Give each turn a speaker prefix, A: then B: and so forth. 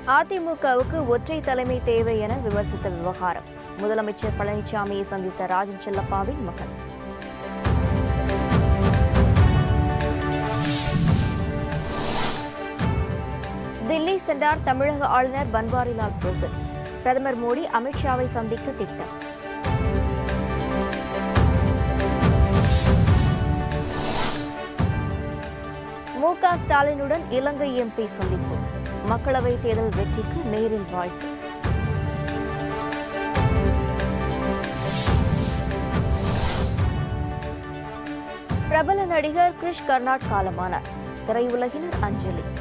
A: அதிமுகவுக்கு ஒற்றை தலைமை தேவை என விமர்சித்த விவகாரம் முதலமைச்சர் பழனிசாமியை சந்தித்த ராஜன் செல்லப்பாவின் மகன் தில்லி சென்றார் தமிழக ஆளுநர் பன்வாரிலால் புரோஹித் பிரதமர் மோடி அமித்ஷாவை சந்திக்க திட்டம் மு க ஸ்டாலினுடன் இலங்கை எம்பி சந்திப்பு மக்களவைத் தேர்தல் வெற்றிக்கு நேரில் வாழ்த்து பிரபல நடிகர் கிரிஷ் கர்னாட் காலமானார் திரையுலகினர் அஞ்சலி